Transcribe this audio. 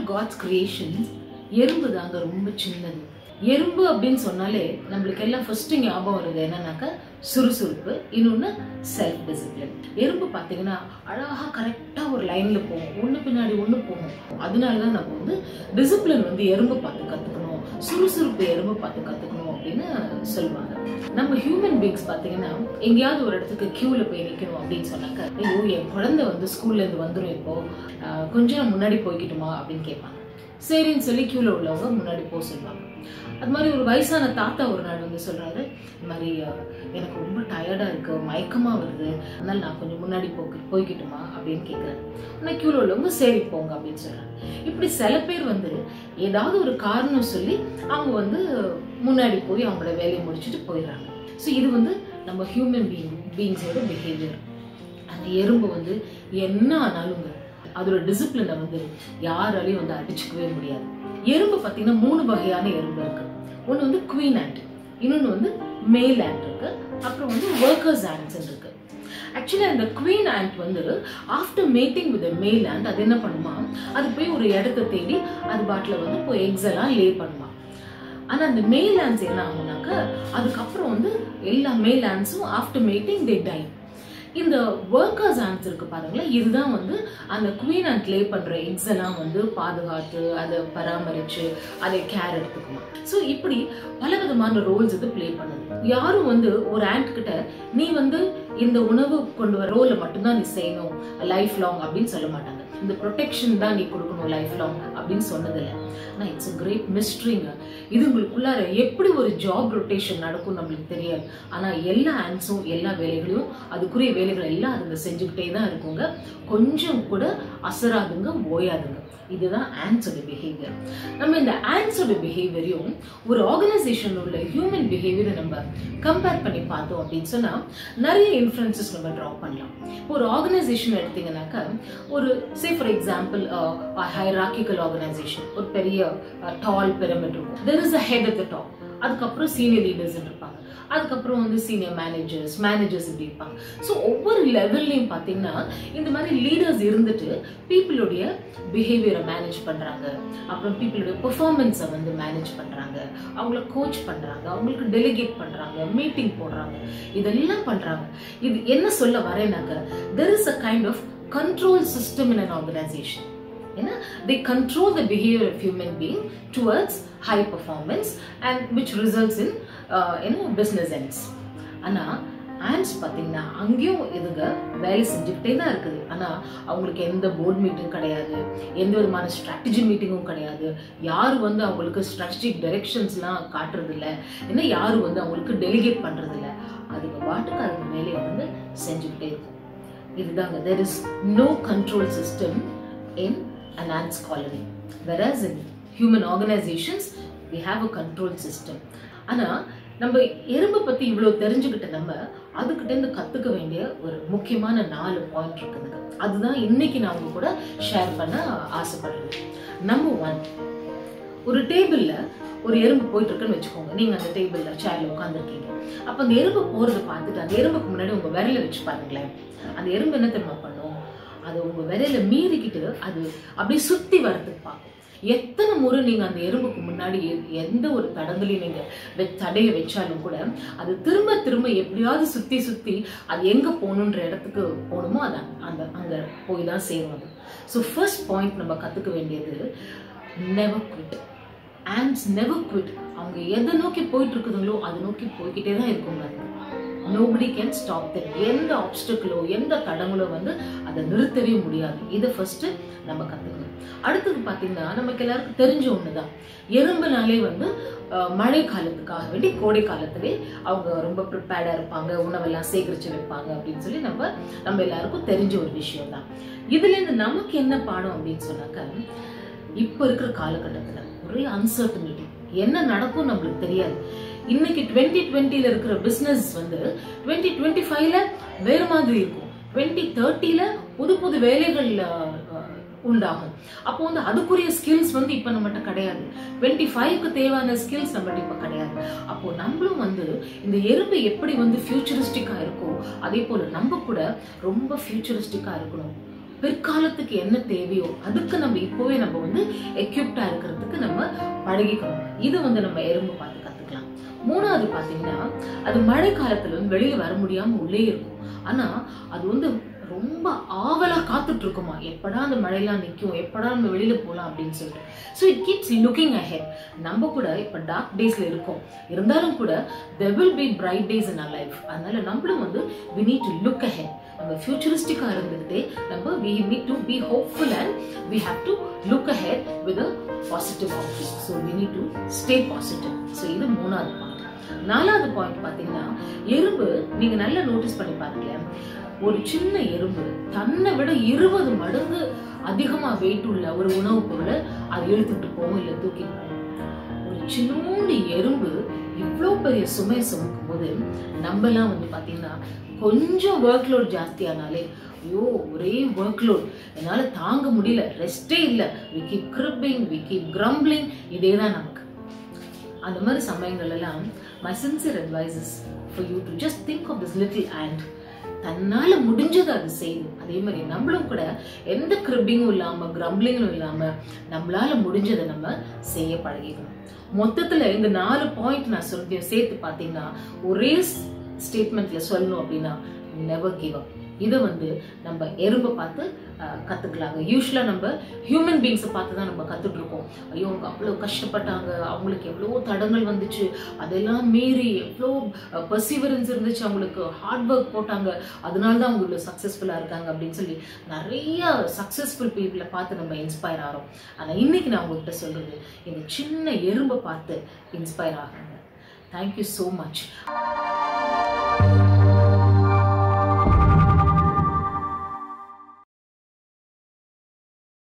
all God's creations எறும்பு தாங்க ரொம்ப சின்னது எறும்பு அப்படின்னு சொன்னாலே நம்மளுக்கு எல்லாம் ஃபர்ஸ்ட் ஞாபகம் வருது என்னன்னாக்கா சுறுசுறுப்பு இன்னொன்று செல்ஃப் டிசிப்ளின் எறும்பு பார்த்தீங்கன்னா அழகாக கரெக்டாக ஒரு லைனில் போகும் ஒன்று பின்னாடி ஒன்று போகும் அதனால தான் நம்ம வந்து டிசிப்ளின் வந்து எறும்பு பார்த்து கற்றுக்கணும் சுறுசுறுப்பு எறும்பு பார்த்து கற்றுக்கணும் அப்படின்னு சொல்லுவாங்க நம்ம ஹியூமன் பீங்ஸ் பார்த்தீங்கன்னா எங்கேயாவது ஒரு இடத்துக்கு க்யூவில் போய் நிற்கணும் அப்படின்னு சொன்னாக்க ஐயோ என் குழந்தை வந்து ஸ்கூல்லேருந்து வந்துடும் இப்போ ஆஹ் கொஞ்சம் முன்னாடி போய்க்கிட்டுமா அப்படின்னு கேட்பாங்க சரின்னு சொல்லி க்யூவில் உள்ளவங்க முன்னாடி போக சொல்லுவாங்க அது மாதிரி ஒரு வயசான தாத்தா ஒரு நாள் வந்து சொல்றாரு இந்த மாதிரி அஹ், எனக்கு ரொம்ப டயர்டா இருக்கு மயக்கமா வருது அதனால நான் கொஞ்சம் முன்னாடி போக்கு போய்க்கிட்டுமா அப்படின்னு கேட்குறாரு ஆனால் க்யூவில் உள்ளவங்க சரி போங்க அப்படின்னு சொல்றாங்க இப்படி சில பேர் வந்து ஏதாவது ஒரு காரணம் சொல்லி அவங்க வந்து முன்னாடி போய் அவங்களோட வேலையை முடிச்சுட்டு போயிடுறாங்க ஸோ இது வந்து நம்ம ஹியூமன் பீயிங் பீயிங்ஸோட பிஹேவியர் அந்த எறும்பு வந்து என்ன ஆனாலுங்க அதோட டிசிப்ளினை வந்து யாராலையும் வந்து அடிச்சுக்கவே முடியாது எறும்பு பார்த்தீங்கன்னா மூணு வகையான எறும்பு இருக்கு ஒன்று வந்து குவீன் ஆண்ட் இன்னொன்று வந்து மேல் ஆண்ட் இருக்கு அப்புறம் வந்து ஒர்க்கர்ஸ் ஆண்ட்ஸ் இருக்கு ஆக்சுவலி அந்த குவீன் ஆண்ட் வந்து after mating with male ant அது என்ன பண்ணுமா அது போய் ஒரு இடத்த தேடி அது பாட்டில் வந்து போய் எக்ஸ் எல்லாம் லே பண்ணுமா ஆனா அந்த மேல் ஆன்ஸ் என்ன ஆகும்னாக்க அதுக்கப்புறம் வந்து எல்லா மேல் ஆன்ஸும் ஆஃப்டர் மேட்டிங் தே டை இந்த ஒர்க்கர்ஸ் ஆன்ஸ் இருக்கு பாருங்களேன் இதுதான் வந்து அந்த குவீன் அண்ட் லே பண்ற எக்ஸ் எல்லாம் வந்து பாதுகாத்து அதை பராமரிச்சு அதை கேர் எடுத்துக்குமா ஸோ இப்படி பல விதமான ரோல்ஸ் இது ப்ளே பண்ணுது யாரும் வந்து ஒரு ஆண்ட் கிட்ட நீ வந்து இந்த உணவு கொண்டு வர ரோலை மட்டும்தான் நீ செய்யணும் லைஃப் லாங் அப்படின்னு சொல்ல மாட்டாங்க இந்த ப்ரொடெக்ஷன் தான் நீ கொடுக்கணும் லைஃப் லாங் அப்படின்னு சொன்னதில்லை ஆனால் இட்ஸ் a கிரேட் மிஸ்ட்ரிங்க இது உங்களுக்குள்ளார எப்படி ஒரு ஜாப் ரொட்டேஷன் நடக்கும் நம்மளுக்கு தெரியாது ஆனால் எல்லா ஆன்ஸும் எல்லா வேலைகளையும் அதுக்குரிய வேலைகள் எல்லாம் அதுங்க செஞ்சுக்கிட்டே தான் இருக்குங்க கொஞ்சம் கூட அசராதுங்க ஓயாதுங்க இதுதான் ஆன்ஸோட பிஹேவியர் நம்ம இந்த ஆன்ஸோட பிஹேவியரையும் ஒரு ஆர்கனைசேஷன் உள்ள ஹியூமன் பிஹேவியரை நம்ம கம்பேர் பண்ணி பார்த்தோம் அப்படின்னு சொன்னா நிறைய இன்ஃப்ளூன்சஸ் நம்ம ட்ரா பண்ணலாம் இப்போ ஒரு ஆர்கனைசேஷன் எடுத்தீங்கன்னாக்கா ஒரு say for example hierarchical organisation ஒரு பெரிய டால் பிரமிட் இருக்கும் there is a head at the top அதுக்கப்புறம் சீனியர் லீடர்ஸ் இருப்பாங்க அதுக்கப்புறம் வந்து சீனியர் மேனேஜர்ஸ் மேனேஜர்ஸ் இப்படி இருப்பாங்க ஸோ ஒவ்வொரு லெவல்லையும் பார்த்தீங்கன்னா இந்த மாதிரி லீடர்ஸ் இருந்துட்டு பீப்புளுடைய பிஹேவியரை மேனேஜ் பண்ணுறாங்க அப்புறம் பீப்புளுடைய பெர்ஃபார்மன்ஸை வந்து மேனேஜ் பண்ணுறாங்க அவங்கள கோச் பண்ணுறாங்க அவங்களுக்கு டெலிகேட் பண்ணுறாங்க மீட்டிங் போடுறாங்க இதெல்லாம் பண்ணுறாங்க இது என்ன சொல்ல வரேனாக்க there is a kind of control system in an organisation ஏன்னா they control the behavior of human being towards high performance and which results in uh, you know business ends ஆனா ஆண்ட்ஸ் பார்த்தீங்கன்னா அங்கேயும் இதுங்க வேலை செஞ்சுக்கிட்டே தான் இருக்குது ஆனால் அவங்களுக்கு எந்த போர்ட் மீட்டிங் கிடையாது எந்த விதமான ஸ்ட்ராட்டஜி மீட்டிங்கும் கிடையாது யார் வந்து அவங்களுக்கு ஸ்ட்ராட்டஜிக் டைரெக்ஷன்ஸ்லாம் காட்டுறதில்ல ஏன்னா யாரும் வந்து அவங்களுக்கு டெலிகேட் பண்ணுறதில்ல அதுங்க பாட்டுக்கு அதுக்கு மேலே வந்து செஞ்சுக்கிட்டே இருக்கும் இதுதாங்க there is no control system in an ants colony whereas in human organizations we have a control system ஆனா நம்ம எறும்பை பத்தி இவ்வளவு தெரிஞ்சுக்கிட்ட நம்ம அதுகிட்ட இருந்து கத்துக்க வேண்டிய ஒரு முக்கியமான நாலு பாயிண்ட் இருக்குதுங்க அதுதான் இன்னைக்கு நான் உங்க கூட ஷேர் பண்ண ஆசைப்படுறேன் நம்பர் ஒன் ஒரு டேபிள்ல ஒரு எறும்பு போயிட்டு இருக்குன்னு வச்சுக்கோங்க நீங்க அந்த டேபிள்ல சேர்ல உட்காந்துருக்கீங்க அப்ப அந்த எறும்பு போறத பார்த்துட்டு அந்த எறும்புக்கு முன்னாடி உங்க விரல வச்சு பாருங்களேன் அந்த எறும்பு என்ன தெரியுமா பண்ணும் அது உங்க விரல மீறிக்கிட்டு அது அப்படியே சுத்தி வரதுக்கு பார்க்கும் எத்தனை முறை நீங்க அந்த எறும்புக்கு முன்னாடி எ- எந்த ஒரு தடங்களையும் நீங்க வெ- தடைய வச்சாலும் கூட அது திரும்ப திரும்ப எப்படியாவது சுத்தி சுத்தி அது எங்க போகணுன்ற இடத்துக்கு போகணுமோ அது அங்க- அந்த அங்க போய் தான் சேரும் அது ஸோ ஃபர்ஸ்ட் பாயிண்ட் நம்ம கத்துக்க வேண்டியது never quit ants never quit அவங்க எதை நோக்கி போயிட்டு இருக்குதுங்களோ அதை நோக்கி போய்கிட்டே தான் இருக்குங்க நோபடி கேன் ஸ்டாப் தட் எந்த ஆப்ஸ்டக்கிளோ எந்த தடங்களோ வந்து அதை நிறுத்தவே முடியாது இதை ஃபர்ஸ்ட் நம்ம கத்துக்கணும் அடுத்தது பார்த்தீங்கன்னா நமக்கு எல்லாருக்கும் தெரிஞ்ச ஒண்ணுதான் எறும்புனாலே வந்து அஹ், மழை காலத்துக்காக வேண்டி கோடை காலத்திலே அவங்க ரொம்ப ப்ரிப்பேர்டாக இருப்பாங்க உணவெல்லாம் சேகரிச்சு வைப்பாங்க அப்படின்னு சொல்லி நம்ம நம்ம எல்லாருக்கும் தெரிஞ்ச ஒரு விஷயம் தான் இதுல இருந்து நமக்கு என்ன பாடம் அப்படின்னு சொன்னாக்க இப்போ இருக்கிற காலகட்டத்துல ஒரே அன்சர்டனிட்டி என்ன நடக்கும் நம்மளுக்கு தெரியாது இன்னைக்கு டுவெண்ட்டி டுவெண்ட்டில இருக்கிற பிசினஸ் வந்து டுவெண்ட்டி டுவெண்ட்டி ஃபைவ்ல வேற மாதிரி இருக்கும் டுவெண்ட்டி தேர்ட்டில புது புது வேலைகள் அஹ், அஹ், உண்டாகும் அப்போ வந்து அதுக்குரிய ஸ்கில்ஸ் வந்து இப்போ நம்மகிட்ட கிடையாது டுவெண்ட்டி ஃபைவ்க்கு தேவையான ஸ்கில்ஸ் நம்மகிட்ட இப்போ கிடையாது அப்போ நம்மளும் வந்து இந்த எறும்பு எப்படி வந்து ஃபியூச்சரிஸ்டிக்காக இருக்கோ அதே போல நம்ம கூட ரொம்ப ஃபியூச்சரிஸ்டிக்காக இருக்கணும் பிற்காலத்துக்கு என்ன தேவையோ அதுக்கு நம்ம இப்போவே நம்ம வந்து எக்யூப்டா இருக்கிறதுக்கு நம்ம பழகிக்கணும் இது வந்து நம்ம எறும்பு பார்த்து கத்துக்கலாம் மூணாவது பாத்தீங்கன்னா அது மழை காலத்துல வந்து வெளியே வர முடியாம உள்ளே இருக்கும் ஆனா அது வந்து ரொம்ப ஆவலா காத்துட்டு இருக்குமா எப்படா அந்த மழையெல்லாம் நிற்கும் எப்படா நம்ம வெளியில போகலாம் அப்படின்னு சொல்லிட்டு so it keeps looking ahead நம்ம கூட இப்போ டார்க் டேஸ்ல இருக்கோம் இருந்தாலும் கூட there will be bright days in our life அதனால நம்மளும் வந்து we need to look ahead நம்ம ஃபியூச்சரிஸ்டிக்காக இருந்துக்கிட்டே நம்ம we need to be hopeful and we have to look ahead with a positive outlook so we need to stay positive so இது மூணாவது point நாலாவது பாயிண்ட் பார்த்தீங்கன்னா எறும்பு நீங்க நல்லா நோட்டீஸ் பண்ணி பாருங்களேன் ஒரு சின்ன எறும்பு தன்னை விட இருபது மடங்கு அதிகமா வெயிட் உள்ள ஒரு உணவுப் பொருளை அது இழுத்துட்டு போகும் இல்லை தூக்கிட்டு போகும் ஒரு சின்னோண்டு எறும்பு இவ்வளோ பெரிய சுமை சுமக்கும் போது நம்மலாம் வந்து பார்த்தீங்கன்னா கொஞ்சம் ஒர்க் லோட் ஜாஸ்தியானாலே ஐயோ ஒரே ஒர்க் லோட் என்னால் தாங்க முடியல ரெஸ்டே இல்லை we keep griping we keep grumbling இதே தான் நமக்கு அந்த மாதிரி சமயங்கள் எல்லாம் my sincere advices for you to just think of this little and தன்னால முடிஞ்சதை அது செய்யும் அதே மாதிரி நம்மளும் கூட எந்த கிரிப்பிங்கும் இல்லாம கிரம்பிளிங்கும் இல்லாம நம்மளால முடிஞ்சதை நம்ம செய்ய பழகிக்கணும் மொத்தத்துல இந்த நாலு பாயிண்ட் நான் சொல்றேன் சேர்த்து பாத்தீங்கன்னா ஒரே ஸ்டேட்மெண்ட்ல சொல்லணும் அப்படின்னா நெவர் கிவ் அப் இதை வந்து நம்ம எறும்பை பார்த்து அஹ், கத்துக்கலாங்க யூஸ்வலாக நம்ம ஹியூமன் பீங்ஸை பார்த்து தான் நம்ம கத்துட்டு இருக்கோம் ஐயோ அவங்க அவ்வளோ கஷ்டப்பட்டாங்க அவங்களுக்கு எவ்வளோ தடங்கள் வந்துச்சு அதெல்லாம் மீறி எவ்வளோ பர்சிவரன்ஸ் இருந்துச்சு அவங்களுக்கு ஹார்ட் ஒர்க் போட்டாங்க அதனால தான் அவங்க இவ்வளோ சக்ஸஸ்ஃபுல்லாக இருக்காங்க அப்படின்னு சொல்லி நிறைய சக்ஸஸ்ஃபுல் பீப்புளை பார்த்து நம்ம இன்ஸ்பயர் ஆகிறோம் ஆனால் இன்னைக்கு நான் உங்ககிட்ட சொல்றது இந்த சின்ன எறும்பை பார்த்து இன்ஸ்பயர் ஆகுங்க தேங்க்யூ ஸோ மச்